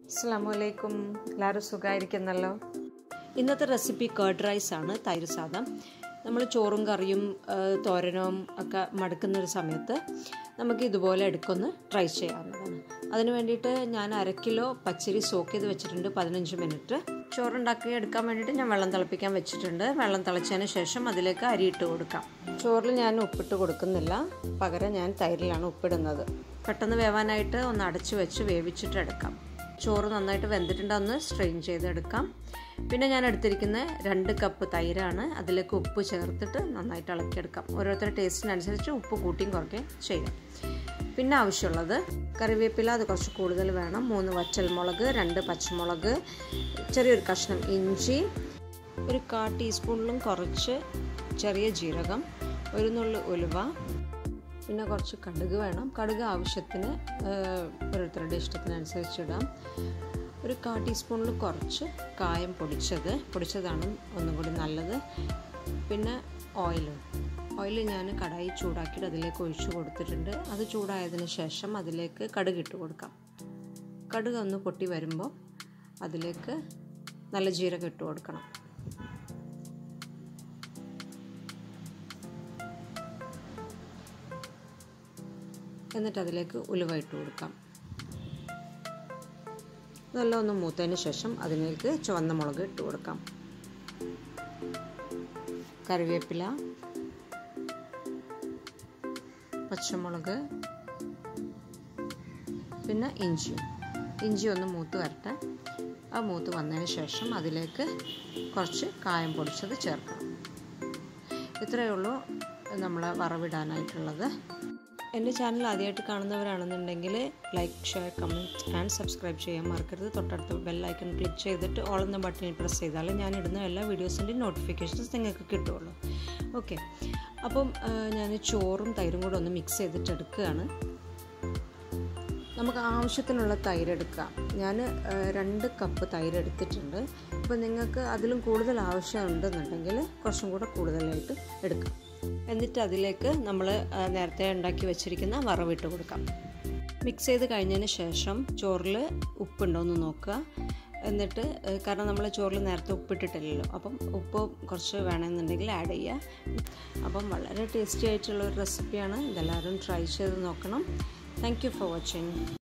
അസ്സാമലൈക്കും എല്ലാവരും സുഖമായിരിക്കുന്നല്ലോ ഇന്നത്തെ റെസിപ്പി കേർഡ് റൈസ് ആണ് തൈര് സാദം നമ്മൾ ചോറും കറിയും ആ, തോരനും ഒക്കെ മടുക്കുന്ന ഒരു സമയത്ത് നമുക്ക് ഇതുപോലെ എടുക്കൊന്ന് ട്രൈ ചെയ്യാവുന്നതാണ് അതിന് വേണ്ടിയിട്ട് ഞാൻ അര കിലോ പച്ചരി സോക്ക് ചെയ്ത് വെച്ചിട്ടുണ്ട് പതിനഞ്ച് മിനിറ്റ് ചോറുണ്ടാക്കി എടുക്കാൻ വേണ്ടിയിട്ട് ഞാൻ വെള്ളം തിളപ്പിക്കാൻ വെച്ചിട്ടുണ്ട് വെള്ളം തിളച്ചതിന് ശേഷം അതിലേക്ക് അരി ഇട്ട് കൊടുക്കാം ചോറിൽ ഞാൻ ഉപ്പിട്ട് കൊടുക്കുന്നില്ല പകരം ഞാൻ തൈരിലാണ് ഉപ്പിടുന്നത് പെട്ടെന്ന് വേവാനായിട്ട് ഒന്ന് അടച്ചു വെച്ച് വേവിച്ചിട്ട് എടുക്കാം ചോറ് നന്നായിട്ട് വെന്തിട്ടുണ്ട് ഒന്ന് സ്ട്രെയിൻ ചെയ്തെടുക്കാം പിന്നെ ഞാൻ എടുത്തിരിക്കുന്ന രണ്ട് കപ്പ് തൈരാണ് അതിലേക്ക് ഉപ്പ് ചേർത്തിട്ട് നന്നായിട്ട് ഇളക്കിയെടുക്കാം ഓരോരുത്തരുടെ ടേസ്റ്റിനനുസരിച്ച് ഉപ്പ് കൂട്ടിയും കുറയ്ക്കുകയും ചെയ്യാം പിന്നെ ആവശ്യമുള്ളത് കറിവേപ്പില അത് കുറച്ച് കൂടുതൽ വേണം മൂന്ന് വറ്റൽമുളക് രണ്ട് പച്ചമുളക് ചെറിയൊരു കഷ്ണം ഇഞ്ചി ഒരു കാ ടീസ്പൂണിലും കുറച്ച് ചെറിയ ജീരകം ഒരു നുള്ളു ഉലുവ പിന്നെ കുറച്ച് കടുക് വേണം കടുക് ആവശ്യത്തിന് ഏഹ്, ഓരോരുത്തരുടെ ഇഷ്ടത്തിനനുസരിച്ച് ഇടാം ഒരു കാ ടീസ്പൂണിൽ കുറച്ച് കായം പൊടിച്ചത് പൊടിച്ചതാണ് ഒന്നും കൂടി നല്ലത് പിന്നെ ഓയിലും ഓയിൽ ഞാൻ കടായി ചൂടാക്കിയിട്ട് അതിലേക്ക് ഒഴിച്ചു കൊടുത്തിട്ടുണ്ട് അത് ചൂടായതിന് ശേഷം അതിലേക്ക് കടുക് ഇട്ട് കൊടുക്കാം കടുക് ഒന്ന് പൊട്ടി വരുമ്പോൾ അതിലേക്ക് നല്ല ജീരകം ഇട്ട് കൊടുക്കണം എന്നിട്ട് അതിലേക്ക് ഉലുവ ഇട്ട് കൊടുക്കാം നല്ല ഒന്ന് മൂത്തതിന് ശേഷം അതിലേക്ക് ചുവന്ന മുളക് ഇട്ട് കൊടുക്കാം കറിവേപ്പില പച്ചമുളക് പിന്നെ ഇഞ്ചിയും ഇഞ്ചി ഒന്ന് മൂത്ത് വരട്ടെ ആ മൂത്ത് വന്നതിന് ശേഷം അതിലേക്ക് കുറച്ച് കായം പൊടിച്ചത് ചേർക്കണം ഇത്രയേ ഉള്ളൂ നമ്മൾ വറവിടാനായിട്ടുള്ളത് എൻ്റെ ചാനൽ ആദ്യമായിട്ട് കാണുന്നവരാണെന്നുണ്ടെങ്കിൽ like share comment and subscribe ചെയ്യാൻ മറക്കരുത് തൊട്ടടുത്ത് ബെൽ ഐക്കൺ ക്ലിക്ക് ചെയ്തിട്ട് ഓൾ എന്ന ബട്ടണിൽ പ്രസ് ചെയ്താൽ ഞാൻ ഇടുന്ന എല്ലാ വീഡിയോസിൻ്റെയും നോട്ടിഫിക്കേഷൻസ് നിങ്ങൾക്ക് കിട്ടുള്ളൂ ഓക്കെ അപ്പം ഞാൻ ചോറും തൈരും കൂടെ ഒന്ന് മിക്സ് ചെയ്തിട്ട് എടുക്കുകയാണ് നമുക്ക് ആവശ്യത്തിനുള്ള തൈര് എടുക്കാം ഞാൻ രണ്ട് കപ്പ് തൈര് എടുത്തിട്ടുണ്ട് അപ്പോൾ നിങ്ങൾക്ക് അതിലും കൂടുതൽ ആവശ്യമുണ്ടെന്നുണ്ടെങ്കിൽ കുറച്ചും കൂടെ കൂടുതലായിട്ട് എടുക്കാം എന്നിട്ട് അതിലേക്ക് നമ്മൾ നേരത്തെ ഉണ്ടാക്കി വെച്ചിരിക്കുന്ന വറവിട്ട് കൊടുക്കാം മിക്സ് ചെയ്ത് കഴിഞ്ഞതിന് ശേഷം ചോറിൽ ഉപ്പുണ്ടോ എന്ന് നോക്കുക എന്നിട്ട് ഏഹ്, കാരണം നമ്മൾ ചോറിൽ നേരത്തെ ഉപ്പിട്ടിട്ടില്ലല്ലോ അപ്പം ഉപ്പ് കുറച്ച് വേണമെന്നുണ്ടെങ്കിൽ ആഡ് ചെയ്യുക അപ്പം വളരെ ടേസ്റ്റി ആയിട്ടുള്ള ഒരു റെസിപ്പിയാണ് ഇതെല്ലാവരും ട്രൈ ചെയ്ത് നോക്കണം താങ്ക് യു ഫോർ വാച്ചിങ്